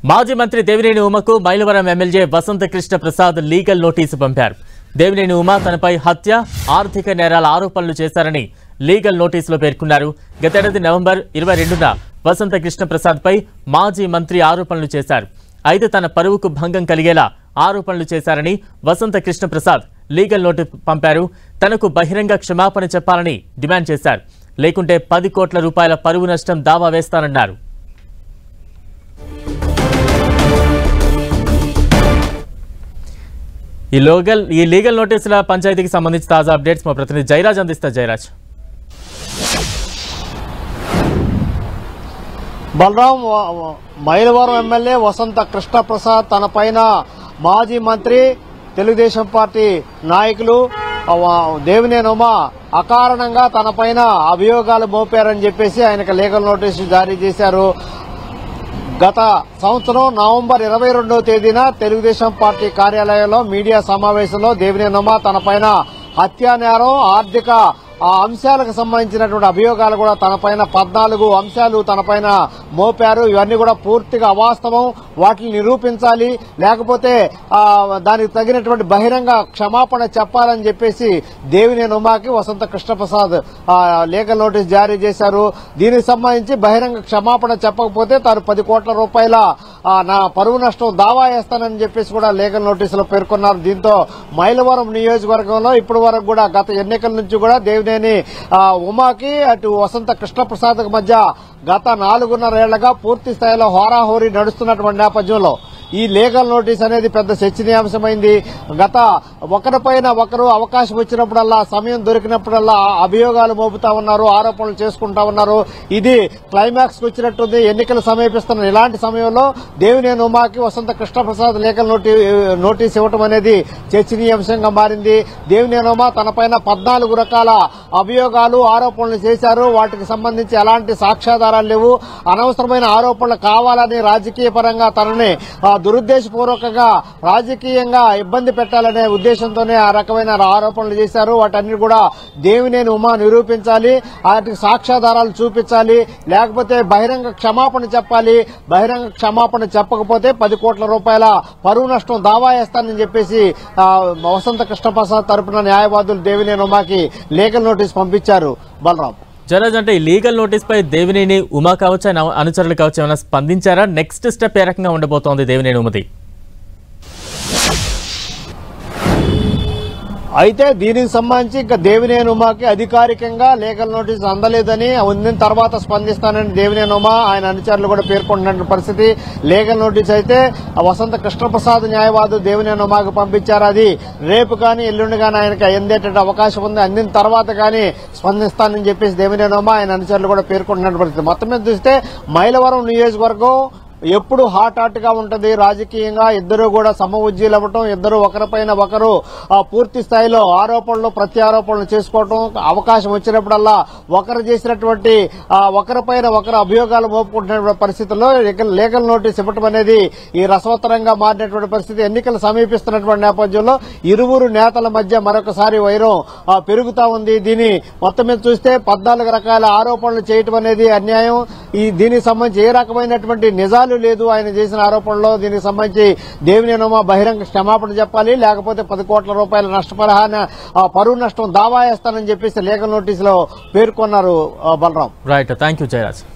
మాజీ మంత్రి దేవినేని ఉమకు Mylavaram MLA Vasantha Krishna Prasad legal notice పంపారు దేవినేని ఉమ తనపై హత్య ఆర్థిక నేరాల ఆరోపణలు చేశారని లీగల్ నోటీసులో పేర్కొన్నారు గతేడాది నవంబర్ ఇరవై రెండున వసంత కృష్ణ ప్రసాద్పై మాజీ మంత్రి ఆరోపణలు చేశారు అయితే తన పరువుకు భంగం కలిగేలా ఆరోపణలు చేశారని వసంత కృష్ణ ప్రసాద్ లీగల్ నోటీస్ పంపారు తనకు బహిరంగ క్షమాపణ చెప్పాలని డిమాండ్ చేశారు లేకుంటే పది కోట్ల రూపాయల పరువు నష్టం దావా వేస్తానన్నారు ఈ లోగల్ ఈ లీగల్ నోటీసుల పంచాయతీకి సంబంధించి తాజా అప్డేట్స్ మా ప్రతినిధి జయరాజ్ అందిస్తారు జయరాజ్ బలరాం వ- వ- మైలవరం ఎమ్మెల్యే వసంత కృష్ణప్రసాద్ తన పైన మాజీ మంత్రి తెలుగుదేశం పార్టీ నాయకులు ఆ, వ- దేవినేని ఉమ అకారణంగా తన పైన అభియోగాలు మోపారని చెప్పేసి ఆయనకు లీగల్ నోటీసు జారీ చేశారు గత సంవత్సరం నవంబర్ ఇరవై రెండవ తేదీన తెలుగుదేశం పార్టీ కార్యాలయంలో మీడియా సమావేశంలో దేవినేని ఉమ తన పైన హత్యా నేరం ఆర్థిక ఆ అంశాలకు సంబంధించినటువంటి అభియోగాలు కూడా తన పైన పద్నాలుగు అంశాలు తన పైన మోపారు ఇవన్నీ కూడా పూర్తిగా అవాస్తవం వాటిని నిరూపించాలి లేకపోతే ఆ, దానికి తగినటువంటి బహిరంగ క్షమాపణ చెప్పాలని చెప్పేసి దేవినేని ఉమాకి వసంత కృష్ణప్రసాద్ ఆ, లీగల్ నోటీస్ జారీ చేశారు దీనికి సంబంధించి బహిరంగ క్షమాపణ చెప్పకపోతే తాను పది కోట్ల రూపాయల ఆ, నా పరువు నష్టం దావా వేస్తానని చెప్పేసి కూడా లీగల్ నోటీసులో పేర్కొన్నారు దీంతో మైలవరం నియోజకవర్గంలో ఇప్పటి వరకు కూడా గత ఎన్నికల నుంచి కూడా దేవినేని ఆ, ఉమాకి అటు వసంత కృష్ణప్రసాద్ మధ్య గత నాలుగున్నరేళ్లగా పూర్తి స్థాయిలో హోరాహోరీ నడుస్తున్నటువంటి నేపథ్యంలో ఈ లీగల్ నోటీస్ అనేది పెద్ద చర్చనీయాంశమైంది గత ఒకరిపైన ఒకరు అవకాశం వచ్చినప్పుడల్లా సమయం దొరికినప్పుడల్లా అభియోగాలు మోపుతా ఉన్నారు ఆరోపణలు చేసుకుంటా ఉన్నారు ఇది క్లైమాక్స్ కు వచ్చినట్టుంది ఎన్నికలు సమీపిస్తున్న ఇలాంటి సమయంలో దేవినేని ఉమాకి వసంత కృష్ణప్రసాద్ లీగల్ నోటీ నోటీస్ ఇవ్వటం అనేది చర్చనీయాంశంగా మారింది దేవినేని ఉమా తనపైన పద్నాలుగు రకాల అభియోగాలు ఆరోపణలు చేశారు వాటికి సంబంధించి ఎలాంటి సాక్ష్యాధారాలు లేవు అనవసరమైన ఆరోపణలు కావాలని రాజకీయ పరంగా తనని ఆ, దురుద్దేశపూర్వకంగా రాజకీయంగా ఇబ్బంది పెట్టాలనే ఉద్దేశంతోనే ఆ రకమైన ఆరోపణలు చేశారు వాటన్ని కూడా దేవినేని ఉమా నిరూపించాలి వాటికి సాక్ష్యాధారాలు చూపించాలి లేకపోతే బహిరంగ క్షమాపణ చెప్పాలి బహిరంగ క్షమాపణ చెప్పకపోతే పది కోట్ల రూపాయల పరువు నష్టం దావా వేస్తానని చెప్పేసి ఆ, వసంత కృష్ణప్రసాద్ తరపున న్యాయవాదులు దేవినేని ఉమాకి లీగల్ నోటీస్ పంపించారు బలరాం జయరాజ్ అంటే ఈ లీగల్ నోటీస్ పై దేవినేని ఉమా కావచ్చు ఆయన అనుచరులు కావచ్చు ఏమైనా స్పందించారా నెక్స్ట్ స్టెప్ ఏ రకంగా ఉండబోతోంది దేవినేని ఉమది అయితే దీనికి సంబంధించి ఇంకా దేవినేని ఉమాకి అధికారికంగా లీగల్ నోటీస్ అందలేదని అందిన తర్వాత స్పందిస్తానని దేవినేని ఉమా ఆయన అనుచరులు కూడా పేర్కొంటున్న పరిస్థితి లీగల్ నోటీస్ అయితే ఆ వసంత కృష్ణప్రసాద్ న్యాయవాదు దేవినేని ఉమాకి పంపించారు అది రేపు కానీ ఎల్లుండి కానీ ఆయనకి అందేట అవకాశం ఉంది అందిన తర్వాత కానీ స్పందిస్తానని చెప్పేసి దేవినేని ఉమా ఆయన అనుచరులు కూడా పేర్కొంటున్న పరిస్థితి మొత్తం మీద చూస్తే మైలవరం నియోజకవర్గం ఎప్పుడు హాట్ హాట్ గా ఉంటది రాజకీయంగా ఇద్దరు కూడా సమ ఉజ్జీలు అవ్వటం ఇద్దరు ఒకరిపైన ఒకరు ఆ, పూర్తి స్థాయిలో ఆరోపణలు ప్రత్యారోపణలు చేసుకోవటం అవకాశం వచ్చినప్పుడల్లా ఒకరు చేసినటువంటి ఆ, ఒకరిపైన ఒకరు అభియోగాలు మోపుకుంటున్న పరిస్థితుల్లో లీగల్- లీగల్ నోటీస్ ఇవ్వటం అనేది ఈ రసవత్తరంగా మారినటువంటి పరిస్థితి ఎన్నికలు సమీపిస్తున్నటువంటి నేపథ్యంలో ఇరువురు నేతల మధ్య మరొకసారి వైరం ఆ, పెరుగుతా ఉంది దీని మొత్తం మీద చూస్తే పద్నాలుగు రకాల ఆరోపణలు చేయటం అనేది అన్యాయం ఈ దీనికి సంబంధించి ఏ రకమైనటువంటి నిజాలు లేదు ఆయన చేసిన ఆరోపణలో దీనికి సంబంధించి దేవినేనోమా బహిరంగ క్షమాపణ చెప్పాలి లేకపోతే పది కోట్ల రూపాయల నష్టపరిహార ఆ, పరువు నష్టం దావా వేస్తానని చెప్పేసి లీగల్ నోటీసులో పేర్కొన్నారు ఆ, Balaram right thank you Jayaraj